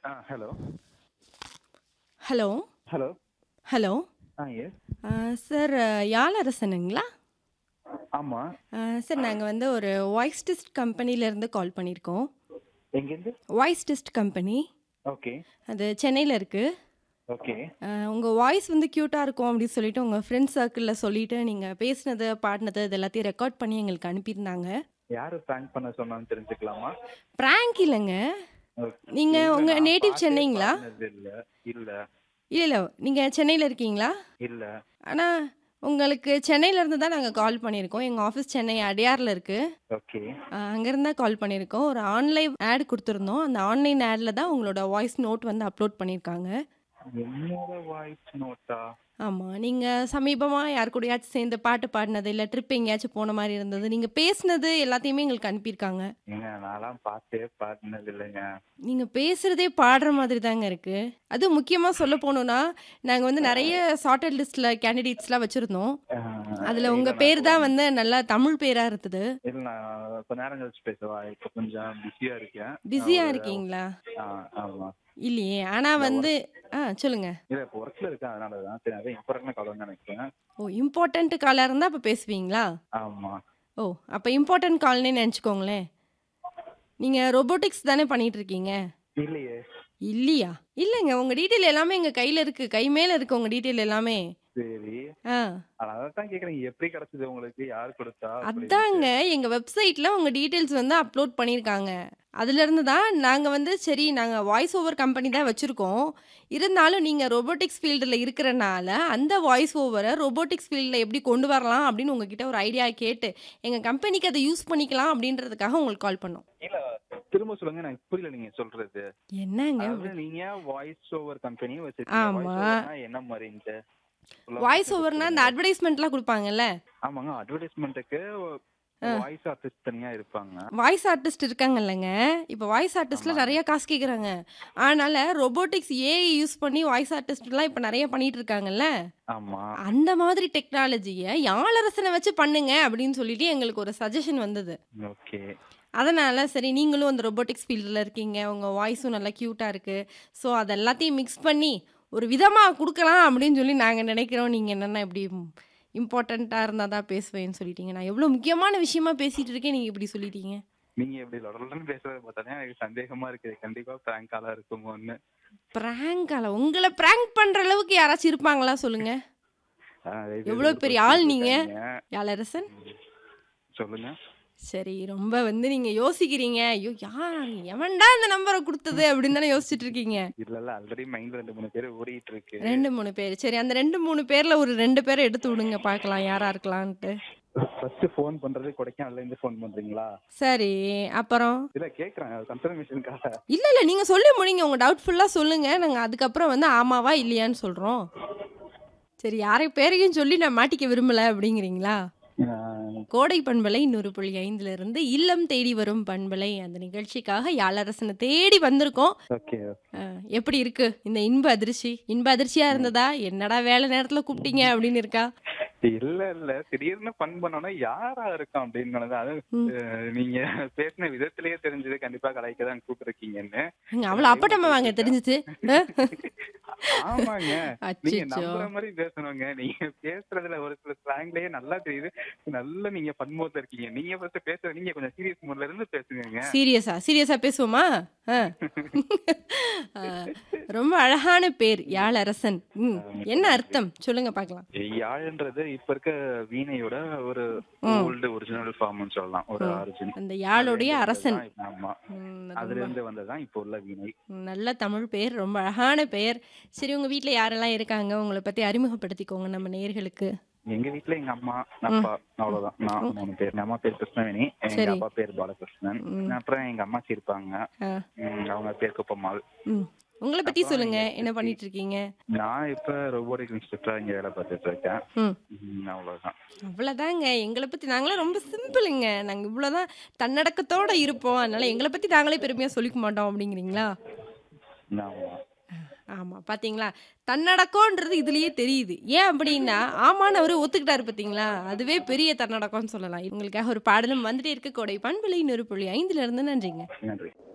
ஆ hello hello hello hello ஆ yes sir யாழரசனுங்களா ஆமா சார் நாங்கள் வந்து ஒரு வாய்ஸ் டெஸ்ட் கம்பெனிலேருந்து கால் பண்ணியிருக்கோம் எங்கேருந்து வாய்ஸ் டெஸ்ட் கம்பெனி ஓகே அது சென்னையில் இருக்குது ஓகே உங்கள் வாய்ஸ் வந்து க்யூட்டாக இருக்கும் அப்படின்னு சொல்லிட்டு உங்கள் ஃப்ரெண்ட்ஸ் சர்க்கிளில் சொல்லிட்டு நீங்கள் பேசினது பாடினது இது எல்லாத்தையும் ரெக்கார்ட் பண்ணி எங்களுக்கு அனுப்பியிருந்தாங்க யாரு பிராங்க் பண்ண சொன்னான்னு தெரிஞ்சுக்கலாமா ப்ராங்க் இல்லைங்க Okay. நீங்க இல்ல, உங்க நான் நேட்டிவ் பாத்தே சென்னைங்களா? பண்ணது இல்ல இல்ல இல்லை இல்லை நீங்கள் சென்னையில் இருக்கீங்களா இல்ல ஆனால் உங்களுக்கு சென்னையிலேருந்து தான் நாங்கள் கால் பண்ணியிருக்கோம் எங்கள் ஆஃபீஸ் சென்னை அடையாரில் இருக்குது ஓகே அங்கேருந்து தான் கால் பண்ணியிருக்கோம் ஒரு ஆன்லைன் ஆட் கொடுத்துருந்தோம் அந்த ஆன்லைன் ஆடில் தான் உங்களோட வாய்ஸ் நோட் வந்து அப்லோட் பண்ணியிருக்காங்க என்னோட வாய்ஸ் நோட்டா ஆமாம் நீங்கள் சமீபமாக யார் கூடயாச்சும் சேர்ந்து பாட்டு பாடினது இல்லை ட்ரிப் எங்கேயாச்சும் போன மாதிரி இருந்தது நீங்கள் பேசுனது எல்லாத்தையுமே எங்களுக்கு அனுப்பியிருக்காங்க ஏங்க நான்லாம் பார்த்தே பாடினது இல்லைங்க நீங்கள் பேசுகிறதே பாடுற மாதிரி தாங்க இருக்குது அது முக்கியமாக சொல்ல போனோன்னா நாங்கள் வந்து நிறைய ஷார்ட்டட் லிஸ்ட்டில் கேண்டிடேட்ஸ்லாம் வச்சுருந்தோம் ஆஹ், அதில் இல்ல, உங்கள் நான் பேர் தான் கொஞ்சம்- வந்து நல்லா தமிழ் பேராக இருந்தது இல்ல நான் கொஞ்ச நேரம் கழிச்சு பேசவா இப்போ கொஞ்சம் பிஸியா இருக்கேன் பிஸியாக நான் ஒரு- இருக்கீங்களா ஆ, ஆமா இல்லையே ஆனால் வந்து ஆ சொல்லுங்கள் இல்ல இப்போ ஒர்க்ல இருக்கேன் அதனால தான் சரி அதான் இம்பார்ட்டன்ட் கால் நினைக்கிறேன் ஓ இம்பார்ட்டண்ட் காலாக இருந்தால் அப்போ பேசுவீங்களா ஆமா ஓ அப்போ இம்பார்ட்டன்ட் கால்னே நினச்சிக்கோங்களேன் நீங்கள் ரொபோட்டிக்ஸ் தானே பண்ணிட்டு இருக்கீங்க இல்லையே இல்லையா இல்லைங்க உங்கள் டீட்டெயில் எல்லாமே எங்கள் கையில் இருக்குது கை மேலே இருக்குது உங்கள் டீட்டெயில் எல்லாமே சரி ஆ அதான் கேக்குறேன் எப்படி கிடைச்சது உங்களுக்கு யார் கொடுத்தா அப்படின்ட்டு. அதாங்க எங்கள் வெப்சைட்டில் உங்கள் டீட்டெயில்ஸ் வந்து அப்லோட் பண்ணியிருக்காங்க அதுலேருந்து தான் நாங்கள் வந்து சரி நாங்கள் வாய்ஸ் ஓவர் கம்பெனி தான் வச்சுருக்கோம் இருந்தாலும் நீங்கள் ரொபோட்டிக்ஸ் ஃபீல்டில் இருக்கிறனால அந்த வாய்ஸ் ஓவரை ரொபோட்டிக்ஸ் ஃபீல்டில் எப்படி கொண்டு வரலாம் அப்படின்னு உங்ககிட்ட ஒரு ஐடியா கேட்டு எங்கள் கம்பெனிக்கு அதை யூஸ் பண்ணிக்கலாம் அப்படின்றதுக்காக உங்களுக்கு கால் பண்ணோம் இல்ல திரும்ப சொல்லுங்க எனக்கு புரியல நீங்க சொல்றது என்னங்க அதாவது நீங்க வாய்ஸ் ஓவர் கம்பெனி ஆமா. வச்சிருக்கீங்க என்ன மாதிரின்ட்டு சொல்ல வாய்ஸ் முடியுமா? ஓவர்னா அந்த அட்வர்டைஸ்மெண்ட்லாம் கொடுப்பாங்கல்ல ஆமாங்க அட்வர்டைஸ்மெண்ட்டுக்கு வாய்ஸ் ஆர்டிஸ்ட் தனியா இருப்பாங்க வாய்ஸ் ஆர்டிஸ்ட் இருக்காங்கல்லங்க இப்போ வாய்ஸ் ஆர்டிஸ்ட்ல ஆமா. நிறைய காசு கேட்குறாங்க அதனால ரொபோட்டிக்ஸ் ஏஐ யூஸ் பண்ணி வாய்ஸ் ஆர்டிஸ்ட்லாம் இப்போ நிறைய பண்ணிட்டு இருக்காங்கல்ல ஆமா அந்த மாதிரி டெக்னாலஜியை யாழரசனை வச்சு பண்ணுங்க அப்படின்னு சொல்லிட்டு எங்களுக்கு ஒரு சஜஷன் வந்தது ஓகே அதனால சரி நீங்களும் அந்த ரொபோட்டிக்ஸ் ஃபீல்டில் இருக்கீங்க உங்கள் வாய்ஸும் நல்லா க்யூட்டாக இருக்குது ஸோ அது எல்லாத்தையும் மிக்ஸ் பண்ணி ஒரு விதமாக கொடுக்கலாம் அப்படின்னு சொல்லி நாங்கள் நினைக்கிறோம் நீங்கள் என்னென்ன இப்படி இம்பார்ட்டண்ட்டாக இருந்தால் தான் பேசுவேன்னு சொல்லிட்டீங்க நான் எவ்வளோ முக்கியமான விஷயமா பேசிகிட்டு இருக்கேன் நீங்கள் இப்படி சொல்லிட்டீங்க நீங்க எப்படி லொடலன்னு பேசுறத பார்த்தாலே எனக்கு சந்தேகமா இருக்கு கண்டிப்பா பிராங்க் காலா இருக்குமோன்னு ப்ராங்கால உங்களை ப்ராங்க் பண்ணுற அளவுக்கு யாராச்சும் இருப்பாங்களா சொல்லுங்க ஆஹ் இது எவ்வளோ ஒரு பெரிய question ஆள் நீங்க? கேட்டாங்க. யாழரசன் சொல்லுங்க சரி ரொம்ப வந்து நீங்கள் யோசிக்கிறீங்க ஐயோ யார் எவன்டா இந்த நம்பரை கொடுத்தது அப்படின்னு தானே யோசிச்சுட்டு இருக்கீங்க இல்ல இல்ல ஆல்ரெடி மைண்ட்ல ரெண்டு மூணு பேர் ஓடிட்டு இருக்கு ரெண்டு மூணு பேர் சரி அந்த ரெண்டு மூணு பேர்ல ஒரு ரெண்டு பேரை எடுத்து விடுங்க பார்க்கலாம் யாரா இருக்கலான்ட்டு ஃபர்ஸ்ட் ஃபோன் பண்றது கொடைக்கானல்ல இருந்து ஃபோன் பண்றீங்களா சரி அப்புறம் இல்ல கேக்குறாங்க கன்ஃபர்மேஷனுக்காக இல்ல இல்ல நீங்க சொல்லி முடிங்க உங்க டவுட் ஃபுல்லா சொல்லுங்க நாங்க அதுக்கப்புறம் வந்து ஆமாவா இல்லையான்னு சொல்றோம் சரி யாரை பேரையும் சொல்லி நான் மாட்டிக்க விரும்பல அப்படிங்கிறீங்களா கோடை பண்பலை நூறு புள்ளி ஐந்துல இருந்து இல்லம் தேடி வரும் பண்பலை அந்த நிகழ்ச்சிக்காக யாழரசனை தேடி வந்திருக்கோம் ஓகே அஹ், எப்படி இருக்கு இந்த இன்ப அதிர்ச்சி இன்ப அதிர்ச்சியா இருந்ததா என்னடா வேலை நேரத்துல கூப்பிட்டீங்க அப்படின்னு இருக்கா இல்ல இல்ல திடீர்னு ஃபன் பண்ணோம்னா யாரா இருக்கும் அப்படின்னு நினைச்சேன். அது ம். அஹ், நீங்க பேசின விதத்திலேயே தெரிஞ்சது கண்டிப்பா கலாய்க்க தான் கூப்பிட்டுருக்கீங்கன்னு நீங்க அவ்வளவு அப்பட்டமா வாங்க தெரிஞ்சுச்சு அஹ்? ஆமாங்க நீங்க அச்சச்சோ. நம்புற மாதிரி பேசணுங்க நீங்க பேசுறதுல ஒரு சில ஸ்லாங்லயே நல்லா தெரியுது நல்ல நீங்க பன்மோட்ல இருக்கீங்க நீங்க ஃபர்ஸ்ட் பேசுறது நீங்க கொஞ்சம் சீரியஸ் மூட்ல இருந்து பேசுங்க சீரியஸா சீரியஸா பேசுவோமா ஆ. ஆ, ரொம்ப அழகான பேர் யாழரசன் ம் என்ன அர்த்தம் சொல்லுங்க பார்க்கலாம் யாழ்ன்றது இப்ப இருக்க வீணையோட ஒரு ஓல்டு ஒரிஜினல் ஃபார்ம்னு சொல்லலாம் ஒரு ஆரிஜின் அந்த யாழுடைய அரசன் ஆமா ம், அதுல இருந்து வந்ததுதான் இப்போ உள்ள வீணை நல்ல தமிழ் பேர் ரொம்ப அழகான பெயர் சரி உங்க வீட்ல யாரெல்லாம் இருக்காங்க உங்களை பத்தி அறிமுகப்படுத்திக்கோங்க நம்ம நேயர்களுக்கு எங்க வீட்ல எங்க அம்மா அப்பா அவ்வளவுதான் நான் மூணு பேர் எங்க அம்மா பேர் கிருஷ்ணவேணி எங்க சரி. அப்பா பேர் பாலகிருஷ்ணன் அப்புறம் எங்க அம்மாச்சி இருப்பாங்க ஆ, ம், அவங்க பேர் குப்பம்மாள் ம் உங்களை பத்தி சொல்லுங்க என்ன பண்ணிட்டு இருக்கீங்க நான் இப்ப ரோபோட்டிக் இன்ஸ்டியூட்டா இங்க வேலை பார்த்துட்டு இருக்கேன் ம் ம், அவ்வளவுதான் அவ்வளோதாங்க எங்களை பற்றி நாங்களாம் ரொம்ப சிம்பிளுங்க நாங்கள் இவ்வளோதான் தன்னடக்கத்தோட இருப்போம் அதனால எங்களை பற்றி நாங்களே பெருமையாக சொல்லிக்க மாட்டோம் அப்படிங்கிறீங்களா ஆமா ஆமாம் பார்த்தீங்களா தன்னடக்கம்ன்றது இதுலயே தெரியுது ஏன் அப்படின்னா ஆமான்னு அவரு ஒத்துக்கிட்டாரு பார்த்தீங்களா அதுவே பெரிய தன்னடக்கம்னு சொல்லலாம் இவங்களுக்காக ஒரு பாடலும் வந்துட்டே இருக்க கோடை பண்பலை நெருப்புள்ளி ஐந்துல இருந்து நன்றிங்க நன்றி